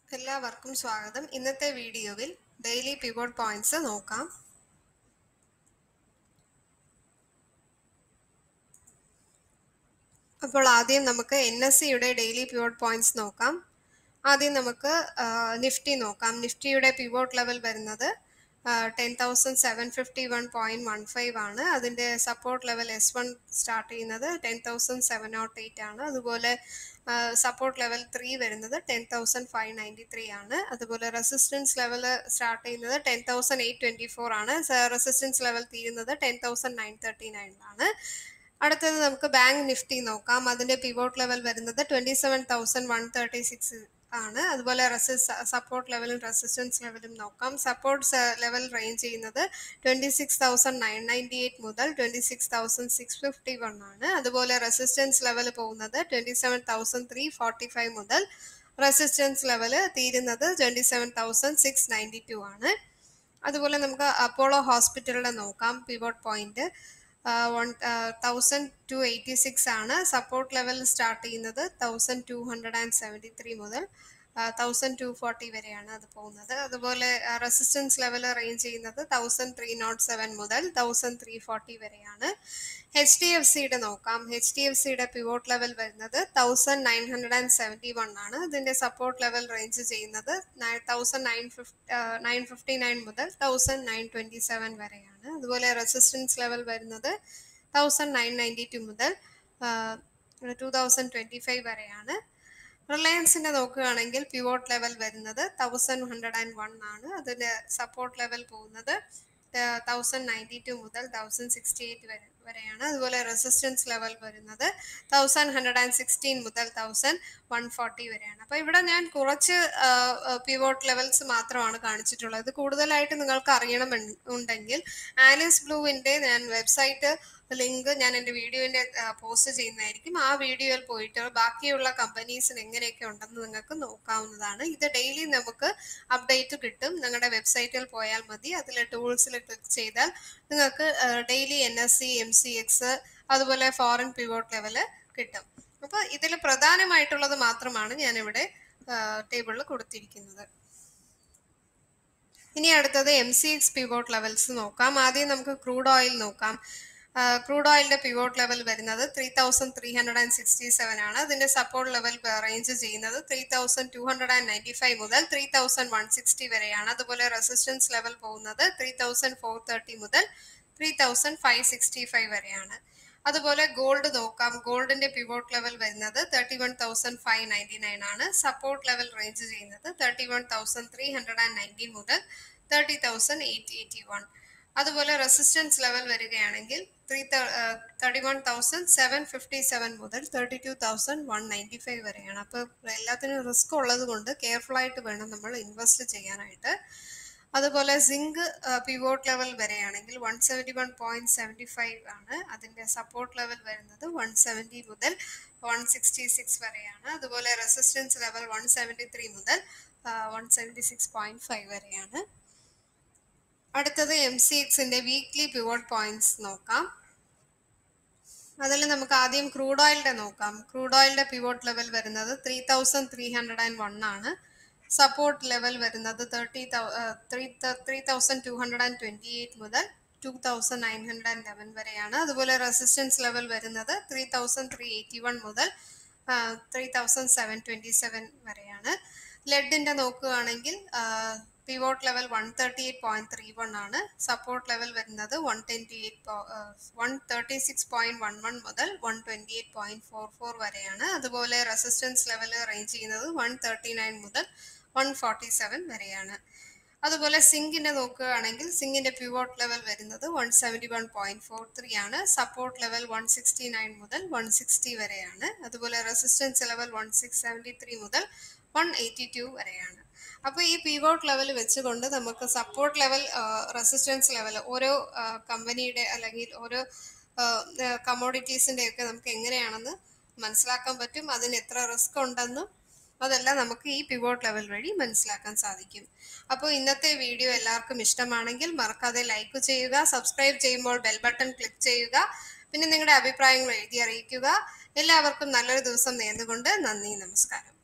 എല്ലാവർക്കും സ്വാഗതം ഇന്നത്തെ വീഡിയോയിൽ ഡെയിലി പിവോട്ട് പോയിന്റ്സ് നോക്കാം അപ്പോൾ ആദ്യം നമുക്ക് എൻ എസ് സിയുടെ ഡെയിലി പിവോട്ട് പോയിന്റ്സ് നോക്കാം ആദ്യം നമുക്ക് നിഫ്റ്റി നോക്കാം നിഫ്റ്റിയുടെ പിവോട്ട് ലെവൽ വരുന്നത് ten thousand seven fifty one point one five ആണ് അതിൻ്റെ support level S one start ചെയ്യുന്നത് ten thousand seven nought eight ആണ് അതുപോലെ സപ്പോർട്ട് ലെവൽ ത്രീ വരുന്നത് ten thousand five ninety three ആണ് അതുപോലെ റെസിസ്റ്റൻസ് ലെവൽ സ്റ്റാർട്ട് ചെയ്യുന്നത് ten thousand eight twenty four ആണ് റെസിസ്റ്റൻസ് ലെവൽ തീരുന്നത് ടെൻ തൗസൻഡ് നയൻ തേർട്ടി നയനിലാണ് അടുത്തത് നമുക്ക് ബാങ്ക് നിഫ്റ്റി നോക്കാം അതിന്റെ പിവോട്ട് ലെവൽ വരുന്നത് twenty seven thousand one thirty six ആണ് അതുപോലെ റെസിസ് സപ്പോർട്ട് ലെവലും റെസിസ്റ്റൻസ് ലെവലും നോക്കാം സപ്പോർട്ട് ലെവൽ റേഞ്ച് ചെയ്യുന്നത് twenty six thousand nine ninety eight മുതൽ twenty six thousand six fifty one ആണ് അതുപോലെ റെസിസ്റ്റൻസ് ലെവൽ പോകുന്നത് twenty seven thousand three forty five മുതൽ റെസിസ്റ്റൻസ് ലെവൽ തീരുന്നത് twenty seven thousand six ninety two ആണ് അതുപോലെ നമുക്ക് അപ്പോളോ ഹോസ്പിറ്റലിന്റെ നോക്കാം pivot point one thousand two eighty six ആണ് സപ്പോർട്ട് ലെവൽ സ്റ്റാർട്ട് ചെയ്യുന്നത് thousand two hundred and seventy three മുതൽ തൗസൻഡ് ടു ഫോർട്ടി വരെയാണ് അത് പോകുന്നത് അതുപോലെ റെസിസ്റ്റൻസ് ലെവൽ റേഞ്ച് ചെയ്യുന്നത് തൗസൻഡ് ത്രീ നോട്ട് സെവൻ മുതൽ തൗസൻഡ് ത്രീ ഫോർട്ടി വരെയാണ് എച്ച് ഡി എഫ് സിയുടെ നോക്കാം എച്ച് ഡി എഫ് സിയുടെ പിവോട്ട് ലെവൽ വരുന്നത് thousand nine hundred and seventy one ആണ് ഇതിന്റെ സപ്പോർട്ട് ലെവൽ റേഞ്ച് ചെയ്യുന്നത് thousand nine fifty nine fifty nine മുതൽ തൗസൻഡ് നയൻ ട്വൻറ്റി സെവൻ വരെയാണ് അതുപോലെ റെസിസ്റ്റൻസ് ലെവൽ വരുന്നത് തൗസൻഡ് നയൻ നയൻറ്റി ടു മുതൽ ടു തൗസൻഡ് ട്വൻറ്റി ഫൈവ് വരെയാണ് റിലയൻസിന്റെ നോക്കുകയാണെങ്കിൽ പിവോട്ട് ലെവൽ വരുന്നത് തൗസൻഡ് ഹൺഡ്രഡ് ആൻഡ് വൺ ആണ് അതിന്റെ സപ്പോർട്ട് ലെവൽ പോകുന്നത് തൗസൻഡ് നയൻറ്റി ടു മുതൽ തൗസൻഡ് സിക്സ്റ്റി എയ്റ്റ് വരെ വരെയാണ് അതുപോലെ റെസിസ്റ്റൻസ് ലെവൽ വരുന്നത് തൗസൻഡ് ഹൺഡ്രഡ് ആൻഡ് സിക്സ്റ്റീൻ മുതൽ തൗസൻഡ് വൺ ഫോർട്ടി വരെയാണ് അപ്പോൾ ഇവിടെ ഞാൻ കുറച്ച് പിവോട്ട് ലെവൽസ് മാത്രമാണ് കാണിച്ചിട്ടുള്ളത് ഇത് കൂടുതലായിട്ട് നിങ്ങൾക്ക് അറിയണം ഉണ്ടെങ്കിൽ ആലിസ് ബ്ലൂവിൻ്റെ ഞാൻ വെബ്സൈറ്റ് ലിങ്ക് ഞാൻ എൻ്റെ വീഡിയോൻ്റെ പോസ്റ്റ് ചെയ്യുന്നതായിരിക്കും ആ വീഡിയോയിൽ പോയിട്ട് ബാക്കിയുള്ള കമ്പനീസിന് എങ്ങനെയൊക്കെ ഉണ്ടെന്ന് നിങ്ങൾക്ക് നോക്കാവുന്നതാണ് ഇത് ഡെയിലി നമുക്ക് അപ്ഡേറ്റ് കിട്ടും നിങ്ങളുടെ വെബ്സൈറ്റിൽ പോയാൽ മതി അതിൽ ടൂൾസിൽ ക്ലിക്ക് ചെയ്താൽ നിങ്ങൾക്ക് daily N S C M C X അതുപോലെ ഫോറിൻ പിവോട്ട് ലെവല് കിട്ടും അപ്പോൾ ഇതിൽ പ്രധാനമായിട്ടുള്ളത് മാത്രമാണ് ഞാനിവിടെ ടേബിളിൽ കൊടുത്തിരിക്കുന്നത് ഇനി അടുത്തത് M C X pivot levels നോക്കാം ആദ്യം നമുക്ക് ക്രൂഡ് ഓയിൽ നോക്കാം ക്രൂഡ് ഓയിലിന്റെ പിവോട്ട് ലെവൽ വരുന്നത് three thousand three hundred and sixty seven ആണ് അതിന്റെ സപ്പോർട്ട് ലെവൽ റേഞ്ച് ചെയ്യുന്നത് three thousand two hundred and ninety five മുതൽ ത്രീ തൗസൻഡ് വൺ സിക്സ്റ്റി വരെയാണ് അതുപോലെ റെസിസ്റ്റൻസ് ലെവൽ പോകുന്നത് ത്രീ തൗസൻഡ് ഫോർ തേർട്ടി മുതൽ three thousand five sixty five വരെയാണ് അതുപോലെ ഗോൾഡ് നോക്കാം ഗോൾഡിന്റെ പിവോട്ട് ലെവൽ വരുന്നത് thirty one thousand five ninety nine ആണ് സപ്പോർട്ട് ലെവൽ റേഞ്ച് ചെയ്യുന്നത് thirty one thousand three hundred and ninety മുതൽ thirty thousand eight eighty one അതുപോലെ റെസിസ്റ്റൻസ് ലെവൽ വരികയാണെങ്കിൽ three thirty one thousand seven fifty seven മുതൽ thirty two thousand one ninety five വരെയാണ് അപ്പോൾ എല്ലാത്തിനും risk ഉള്ളത് കൊണ്ട് കെയർഫുൾ ആയിട്ട് വേണം നമ്മൾ ഇൻവെസ്റ്റ് ചെയ്യാനായിട്ട് അതുപോലെ സിങ്ക് പിവോട്ട് ലെവൽ വരെയാണെങ്കിൽ one seventy one point seventy five ആണ് അതിൻ്റെ സപ്പോർട്ട് ലെവൽ വരുന്നത് വൺ സെവൻറ്റി മുതൽ വൺ സിക്സ്റ്റി സിക്സ് വരെയാണ് അതുപോലെ resistance level one seventy three മുതൽ one seventy six point five വരെയാണ് അടുത്തത് എം സി എക്സിന്റെ വീക്ക്ലി പിവോട്ട് പോയിന്റ്സ് നോക്കാം അതിൽ നമുക്ക് ആദ്യം ക്രൂഡ് ഓയിലിന്റെ നോക്കാം ക്രൂഡ് ഓയിലിന്റെ പിവോട്ട് ലെവൽ വരുന്നത് three thousand three hundred and one ആണ് സപ്പോർട്ട് ലെവൽ വരുന്നത് thirty three three thousand two hundred and twenty eight മുതൽ two thousand nine hundred and eleven വരെയാണ് അതുപോലെ റെസിസ്റ്റൻസ് ലെവൽ വരുന്നത് three thousand three eighty one മുതൽ three thousand seven twenty seven വരെയാണ് ലെഡിന്റെ നോക്കുകയാണെങ്കിൽ pivot level one thirty eight point three one ആണ് support level വരുന്നത് one twenty eight one thirty six point one one മുതൽ one twenty eight point four four വരെയാണ് അതുപോലെ resistance level range ചെയ്യുന്നത് one thirty nine മുതൽ one forty seven വരെയാണ് അതുപോലെ സിങ്കിന്റെ നോക്കുകയാണെങ്കിൽ സിങ്കിന്റെ പിവോട്ട് ലെവൽ വരുന്നത് one seventy one point four three ആണ് support level one sixty nine മുതൽ വൺ സിക്സ്റ്റി വരെയാണ് അതുപോലെ resistance level one six seventy three മുതൽ വൺ എയ്റ്റി ടു വരെയാണ് അപ്പോൾ ഈ പിവോട്ട് ലെവൽ വെച്ചുകൊണ്ട് നമുക്ക് സപ്പോർട്ട് ലെവൽ റെസിസ്റ്റൻസ് ലെവൽ ഓരോ കമ്പനിയുടെ അല്ലെങ്കിൽ ഓരോ കമോഡിറ്റീസിൻ്റെ ഒക്കെ നമുക്ക് എങ്ങനെയാണെന്ന് മനസ്സിലാക്കാൻ പറ്റും അതിന് എത്ര റിസ്ക് ഉണ്ടെന്നും അതെല്ലാം നമുക്ക് ഈ പിവോട്ട് ലെവൽ വഴി മനസ്സിലാക്കാൻ സാധിക്കും അപ്പോൾ ഇന്നത്തെ വീഡിയോ എല്ലാവർക്കും ഇഷ്ടമാണെങ്കിൽ മറക്കാതെ ലൈക്ക് ചെയ്യുക സബ്സ്ക്രൈബ് ചെയ്യുമ്പോൾ ബെൽ ബട്ടൺ ക്ലിക്ക് ചെയ്യുക പിന്നെ നിങ്ങളുടെ അഭിപ്രായങ്ങൾ എഴുതി അറിയിക്കുക എല്ലാവർക്കും നല്ലൊരു ദിവസം നേർന്നുകൊണ്ട് നന്ദി നമസ്കാരം